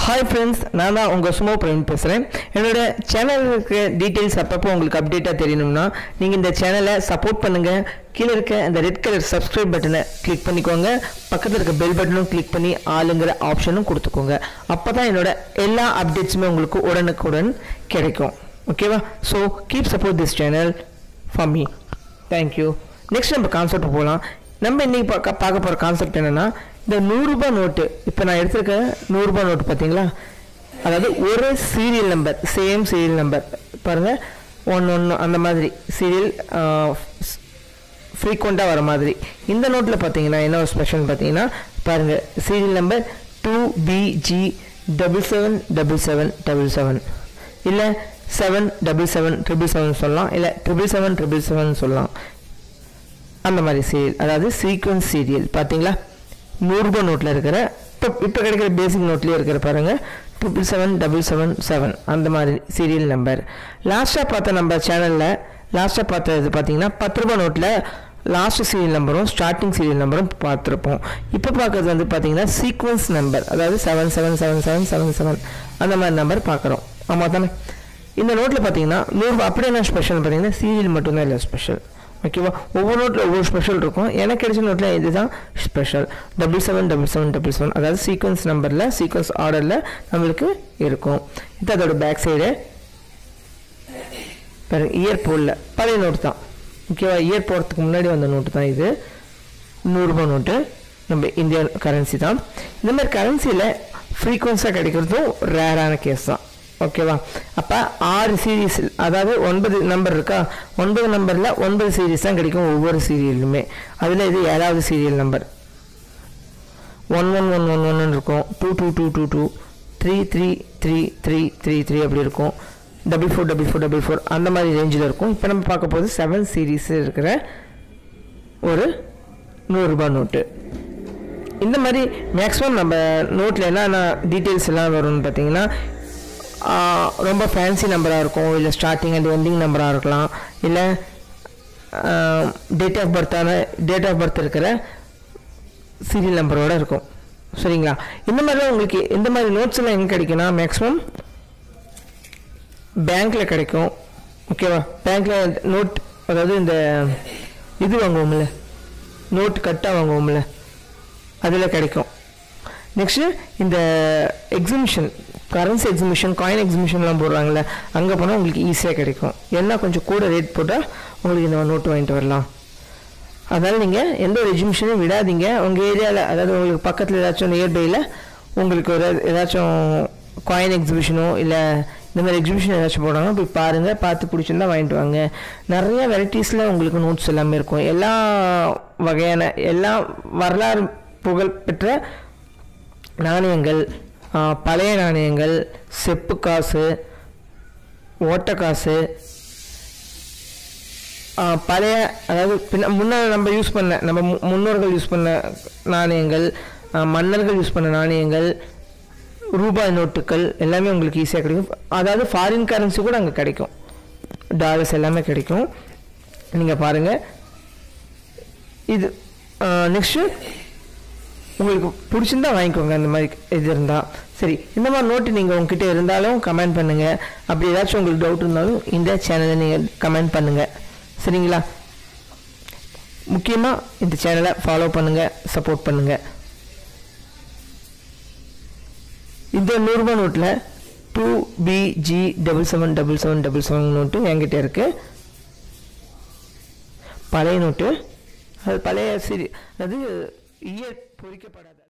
hi friends நான் தான் உங்கள் சுமோ பிரவீன் பேசுகிறேன் என்னோட சேனலுக்கு டீட்டெயில்ஸ் அப்பப்போ உங்களுக்கு அப்டேட்டாக தெரியணும்னா நீங்கள் இந்த சேனலை சப்போர்ட் பண்ணுங்கள் கீழே இருக்க அந்த ரெட் கலர் சப்ஸ்கிரைப் பட்டனை கிளிக் பண்ணிக்கோங்க பக்கத்தில் இருக்க பெல் பட்டனும் கிளிக் பண்ணி ஆளுங்கிற ஆப்ஷனும் கொடுத்துக்கோங்க அப்போ தான் என்னோட எல்லா அப்டேட்ஸுமே உங்களுக்கு உடனுக்குடன் கிடைக்கும் ஓகேவா so keep support this channel for me thank you next நம்ம கான்செப்ட் போகலாம் நம்ம இன்னைக்கு பார்க்க பார்க்க போகிற கான்செப்ட் என்னென்னா இந்த நூறுரூபா நோட்டு இப்போ நான் எடுத்திருக்க நூறுரூபா நோட்டு பார்த்தீங்களா அதாவது ஒரு serial number same serial number பாருங்கள் ஒன்று ஒன்று அந்த மாதிரி சீரியல் ஃப்ரீக்வெண்ட்டாக வர மாதிரி இந்த நோட்டில் பார்த்தீங்கன்னா என்ன ஒரு ஸ்பெஷல் பார்த்தீங்கன்னா பாருங்கள் serial number two BG double seven double seven double seven இல்லை seven double seven triple seven சொல்லலாம் இல்லை ட்ரிபிள் செவன் ட்ரிபிள் செவன் சொல்லலாம் அந்த மாதிரி சீரியல் அதாவது சீக்வன்ஸ் சீரியல் பார்த்தீங்களா நூறுரூபா நோட்டில் இருக்கிற இப்போ இப்போ கிடைக்கிற பேசிக் நோட்லேயே இருக்கிற பாருங்கள் triple seven double seven seven அந்த மாதிரி சீரியல் நம்பர் லாஸ்ட்டாக பார்த்த நம்ம சேனலில் லாஸ்ட்டாக பார்த்த இது பார்த்தீங்கன்னா பத்து ரூபா நோட்டில் லாஸ்ட் சீரியல் நம்பரும் ஸ்டார்டிங் சீரியல் நம்பரும் பார்த்துருப்போம் இப்போ பார்க்குறது வந்து பார்த்தீங்கன்னா சீக்வன்ஸ் நம்பர் அதாவது seven seven seven seven seven seven அந்த மாதிரி நம்பர் பார்க்குறோம் ஆமாம் தானே இந்த நோட்டில் பார்த்தீங்கன்னா நூறு அப்படியே என்ன ஸ்பெஷல் பார்த்தீங்கன்னா சீரியல் மட்டும்தான் இல்லை ஸ்பெஷல் ஓகேவா ஒவ்வொரு நோட்டில் ஒவ்வொரு ஸ்பெஷல் இருக்கும் எனக்கு கிடைச்ச நோட்டில் இதுதான் special double seven double seven double seven அதாவது சீக்வன்ஸ் நம்பரில் சீக்வன்ஸ் ஆர்டரில் நம்மளுக்கு இருக்கும் இது அதோட பேக் சைடு பாருங்க இயர் போடல பழைய நோட்டு தான் ஓகேவா இயர் போடுறதுக்கு முன்னாடி வந்த நோட்டு தான் இது நூறுரூபா நோட்டு நம்ம இந்தியன் கரன்சி தான் இந்த மாதிரி கரன்சியில் ஃப்ரீக்வன்ஸாக கிடைக்கிறதும் ரேரான கேஸ் தான் ஓகேவா அப்போ ஆறு சீரீஸ் அதாவது ஒன்பது நம்பர் இருக்கா ஒன்பது நம்பரில் ஒன்பது சீரீஸ் தான் கிடைக்கும் ஒவ்வொரு சீரியலுமே அதில் இது ஏழாவது serial number one one one one ஒன்னு இருக்கும் two two two two two three three three three three three அப்படி இருக்கும் double four double four double four அந்த மாதிரி ரேஞ்சில் இருக்கும் இப்போ நம்ம பார்க்க போது செவன் சீரீஸ் இருக்கிற ஒரு நூறுரூபா நோட்டு இந்த மாதிரி மேக்ஸிமம் நம்ம நோட்டில் என்னென்ன டீட்டெயில்ஸ் எல்லாம் வரும்னு பார்த்தீங்கன்னா ரொம்ப ஃபேன்சி நம்பராக இருக்கும் இல்லை ஸ்டார்டிங் அண்ட் எண்டிங் நம்பராக இருக்கலாம் இல்லை டேட் ஆஃப் பர்த்தான டேட் ஆஃப் பர்த் இருக்கிற சீரியல் நம்பரோட இருக்கும் சரிங்களா இந்த மாதிரிலாம் உங்களுக்கு இந்த மாதிரி நோட்ஸ் எல்லாம் எங்கே கிடைக்குன்னா மேக்ஸிமம் பேங்க்கில் கிடைக்கும் ஓகேவா பேங்க்கில் நோட் அதாவது இந்த இது வாங்குவோம்ல நோட் கட்டாக வாங்குவோம்ல அதில் கிடைக்கும் நெக்ஸ்ட்டு இந்த எக்ஸிபிஷன் கரன்சி எக்ஸிபிஷன் காயின் எக்ஸிபிஷன்லாம் போடுறாங்கல்ல அங்கே போனால் உங்களுக்கு ஈஸியாக கிடைக்கும் என்ன கொஞ்சம் கூட ரேட் போட்டால் உங்களுக்கு இந்த நோட்டு வாங்கிட்டு வரலாம் அதனால் நீங்கள் எந்த ஒரு எக்ஸிபிஷனும் விடாதீங்க உங்கள் ஏரியாவில் அதாவது உங்களுக்கு பக்கத்தில் ஏதாச்சும் நியர்பையில் உங்களுக்கு ஒரு ஏதாச்சும் காயின் எக்ஸிபிஷனோ இல்லை இந்த மாதிரி எக்ஸிபிஷன் ஏதாச்சும் போடுறாங்க போய் பாருங்கள் பார்த்து பிடிச்சிருந்தா வாங்கிட்டு வாங்க நிறைய வெரைட்டிஸில் உங்களுக்கு நோட்ஸ் எல்லாமே இருக்கும் எல்லா வகையான எல்லா வரலாறு புகழ் பெற்ற நாணயங்கள் பழைய நாணயங்கள் செப்பு காசு ஓட்ட காசு பழைய அதாவது பின்ன முன்ன நம்ம யூஸ் பண்ண நம்ம முன்னோர்கள் யூஸ் பண்ண நாணயங்கள் மன்னர்கள் யூஸ் பண்ண நாணயங்கள் ரூபாய் நோட்டுகள் எல்லாமே உங்களுக்கு ஈஸியாக கிடைக்கும் அதாவது ஃபாரின் கரன்சி கூட அங்கே கிடைக்கும் டாலர்ஸ் எல்லாமே கிடைக்கும் நீங்கள் பாருங்கள் இது நெக்ஸ்ட்டு உங்களுக்கு பிடிச்சிருந்தா வாங்கிக்கோங்க அந்த மாதிரி இது இருந்தால் சரி இந்த மாதிரி நோட்டு நீங்கள் உங்ககிட்ட இருந்தாலும் கமெண்ட் பண்ணுங்கள் அப்படி ஏதாச்சும் உங்களுக்கு டவுட் இருந்தாலும் இந்த சேனலை நீங்கள் கமெண்ட் பண்ணுங்கள் சரிங்களா முக்கியமாக இந்த சேனலை ஃபாலோ பண்ணுங்கள் சப்போர்ட் பண்ணுங்கள் இந்த நூறுரூபா நோட்டில் two BG double seven double seven double seven note என்கிட்ட இருக்குது பழைய நோட்டு அது பழைய சரி அது இயர் பொறிக்கப்படாத